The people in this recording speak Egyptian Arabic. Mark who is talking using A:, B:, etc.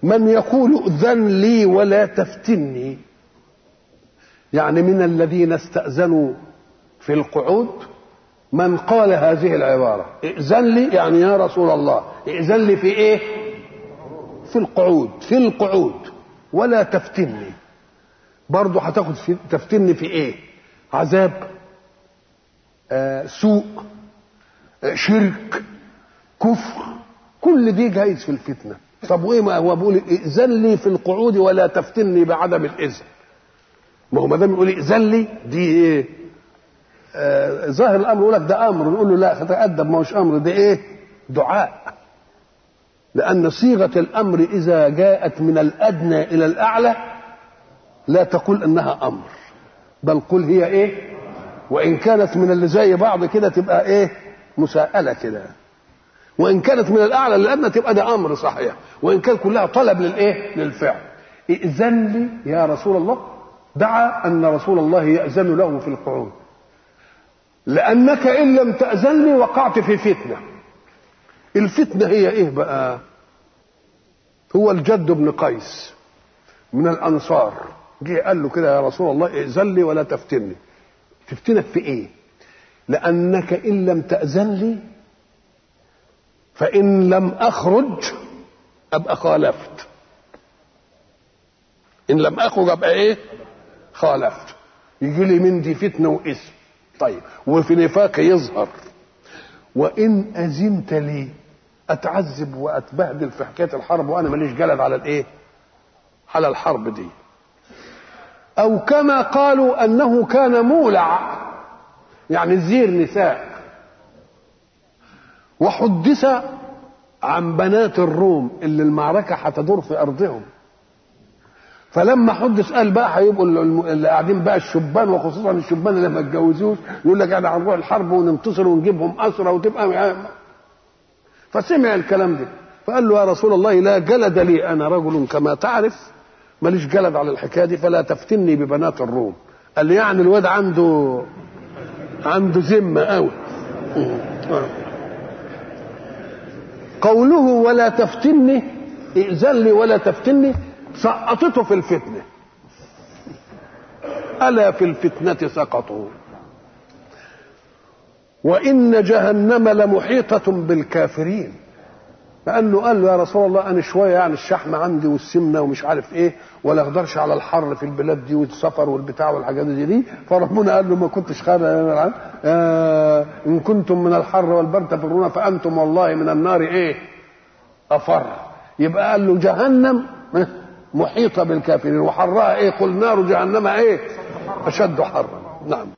A: من يقول ائذن لي ولا تفتني يعني من الذين استأذنوا في القعود من قال هذه العبارة ائذن لي يعني يا رسول الله ائذن لي في ايه في القعود في القعود ولا تفتني برضه هتاخد في تفتني في ايه عذاب آه سوء آه شرك كفر كل دي جايز في الفتنه طب وايه ما هو بيقول ائذن لي في القعود ولا تفتني بعدم الاذن ما هو ما دام يقول ائذن لي دي ايه آه ظاهر الامر يقول لك ده امر نقول له لا تأدب ما هوش امر ده ايه دعاء لان صيغه الامر اذا جاءت من الادنى الى الاعلى لا تقول انها امر بل قل هي ايه وان كانت من اللي زي بعض كده تبقى ايه مساءله كده وان كانت من الاعلى للادنى تبقى ده امر صحيح وان كان كلها طلب للايه للفعل ائذن لي يا رسول الله دعا ان رسول الله ياذن له في القعود لانك ان لم تاذن لي وقعت في فتنه الفتنه هي ايه بقى هو الجد بن قيس من الانصار جه قال له كده يا رسول الله ائذن لي ولا تفتني تفتنك في ايه لانك ان لم تاذن لي فإن لم أخرج أبقى خالفت إن لم أخرج أبقى إيه؟ خالفت يجي لي من دي فتنة واسم طيب وفي نفاق يظهر وإن أذنت لي أتعذب وأتبهدل في حكاية الحرب وأنا ماليش جلد على الإيه؟ على الحرب دي أو كما قالوا أنه كان مولع يعني زير نساء وحدث عن بنات الروم اللي المعركة هتدور في أرضهم فلما حدث قال بقى هيبقوا اللي قاعدين بقى الشبان وخصوصا الشبان اللي ما اتجوزوش يقول لك احنا هنروح الحرب وننتصر ونجيبهم اسرى وتبقى فسمع الكلام ده فقال له يا رسول الله لا جلد لي انا رجل كما تعرف ماليش جلد على الحكايه دي فلا تفتني ببنات الروم قال لي يعني الواد عنده عنده ذمه قوي قوله ولا تفتني ائذن لي ولا تفتني سقطته في الفتنه الا في الفتنه سقطوا وان جهنم لمحيطه بالكافرين لانه قال له يا رسول الله انا شويه يعني الشحم عندي والسمنه ومش عارف ايه ولا اقدرش على الحر في البلاد دي والسفر والبتاع والحاجات دي, دي فربنا قال له ما كنتش خارج آه ان كنتم من الحر والبرد تفرون فانتم والله من النار ايه افر يبقى قال له جهنم محيطه بالكافرين وحرها ايه قل نار جهنم ايه اشد حرا نعم